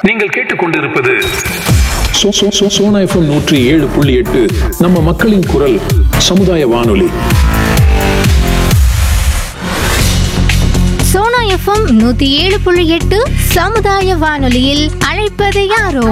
நீங்கள் கேட்டுக்கொண்டிருப்பது சோ- சோ- சோ- சோனா எஃப்எம் நூற்றி ஏழு புள்ளி எட்டு நம்ம மக்களின் குரல் சமுதாய வானொலி சோனா எஃப்எம் நூத்தி ஏழு புள்ளி எட்டு சமுதாய வானொலியில் அழைப்பது யாரோ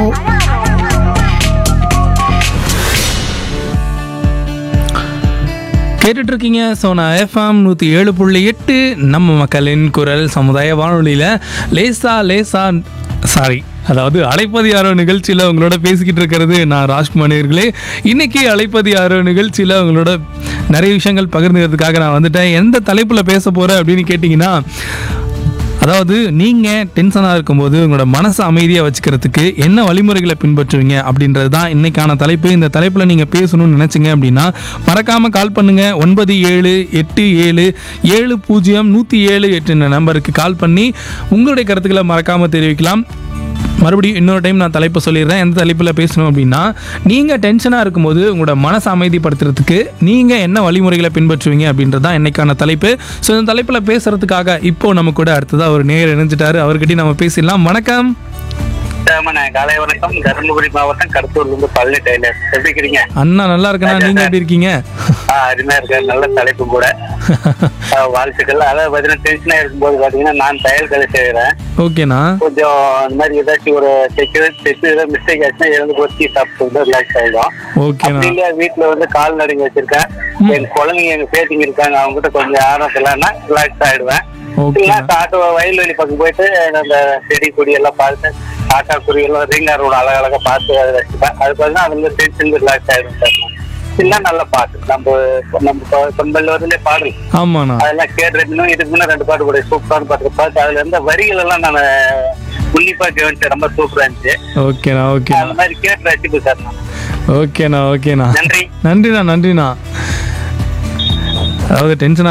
கேட்டுட்டு இருக்கீங்க சோனா எஃப்எம் நூற்றி ஏழு புள்ளி எட்டு நம்ம மக்களின் குரல் சமுதாய வானொலியில் லேசா லேசா சாரி அதாவது அழைப்பது யாரோ நிகழ்ச்சியில் உங்களோட பேசிக்கிட்டு இருக்கிறது நான் ராஜ்குமார் நேயர்களே இன்னைக்கு அழைப்பது யாரோ நிகழ்ச்சியில் உங்களோட நிறைய விஷயங்கள் பகிர்ந்துக்கிறதுக்காக நான் வந்துட்டேன் எந்த தலைப்பில் பேச போகிறேன் அப்படின்னு கேட்டிங்கன்னா அதாவது நீங்கள் டென்ஷனாக இருக்கும்போது உங்களோட மனசை அமைதியாக வச்சுக்கிறதுக்கு என்ன வழிமுறைகளை பின்பற்றுவீங்க அப்படின்றது தான் இன்னைக்கான தலைப்பு இந்த தலைப்பில் நீங்கள் பேசணும்னு நினச்சிங்க அப்படின்னா மறக்காமல் கால் பண்ணுங்கள் ஒன்பது ஏழு எட்டு ஏழு ஏழு பூஜ்ஜியம் நூற்றி ஏழு எட்டு நம்பருக்கு கால் பண்ணி உங்களுடைய கருத்துக்களை மறக்காமல் தெரிவிக்கலாம் மறுபடியும் இன்னொரு டைம் நான் தலைப்பு சொல்லிடுறேன் எந்த தலைப்பில் பேசணும் அப்படின்னா நீங்கள் டென்ஷனாக இருக்கும்போது உங்களோட மனசை அமைதிப்படுத்துறதுக்கு நீங்கள் என்ன வழிமுறைகளை பின்பற்றுவீங்க அப்படின்றது தான் என்னைக்கான தலைப்பு ஸோ இந்த தலைப்பில் பேசுறதுக்காக இப்போ நம்ம கூட அடுத்ததாக ஒரு நேர் இணைஞ்சிட்டாரு அவர்கிட்டயும் நம்ம பேசிடலாம் வணக்கம் ஆமாண்ணே காலை வணக்கம் தருமபுரி மாவட்டம் கடத்தூர்ல இருந்து பழனி டெய்லர் எப்படி இருக்கிறீங்க அண்ணா நல்லா இருக்கண்ணா நீங்கள் எப்படி இருக்கீங்க ஆ, அருமையா இருக்க நல்ல தலைப்பு கூட ஆ, வாழ்த்துக்கள் அதாவது பாத்தீங்கன்னா டென்ஷனா இருக்கும்போது பாத்தீங்கன்னா நான் தையல் கலை செய்யறேன் ஓகேண்ணா கொஞ்சம் இந்த மாதிரி ஏதாச்சும் ஒரு தைச்சு தைச்சு ஏதாவது மிஸ்டேக் ஆச்சுன்னா எழுந்து ஒரு டீ சாப்பிட்டு வந்து ரிலாக்ஸ் ஆயிடும் ஓகேண்ணா அப்படி இல்ல வீட்டுல வந்து கால் நடுங்க வச்சிருக்கேன் என் குழந்தைங்க எங்க பேத்திங்க இருக்காங்க அவங்க கிட்ட கொஞ்சம் ஆர்வம் இல்லைன்னா ரிலாக்ஸ் ஆயிடுவேன் ஓகேண்ணா இல்லைன்னா காட்டு வயல்வெளி பக்கம் போயிட்டு அந்த செடி கொடி எல்லாம் பார்த்து காட்டா குருவி எல்லாம் ரீங்காரோட அழகழகா பார்த்து அதை வச்சுப்பேன் அது பார்த்தீங்கன்னா அதுல டென்ஷன் ரிலாக்ஸ் ஆயிடும் சார் இல்லை நல்ல பாட்டு நம்ம நம்ம தொம்பல்ல வந்து பாடல் ஆமாண்ணா அதெல்லாம் கேட்டு இன்னும் இதுக்கு முன்ன ரெண்டு பாட்டு கூட சூப்பரான பாட்டு பார்த்து அதுல இருந்த வரிகள் எல்லாம் நான் உன்னிப்பா கவனிச்சேன் ரொம்ப சூப்பரா இருந்துச்சு ஓகேண்ணா ஓகேண்ணா அந்த மாதிரி கேட்டு ரசிப்பு சார் நான் ஓகேண்ணா ஓகேண்ணா நன்றி நன்றிண்ணா நன்றிண்ணா அதாவது டென்ஷன்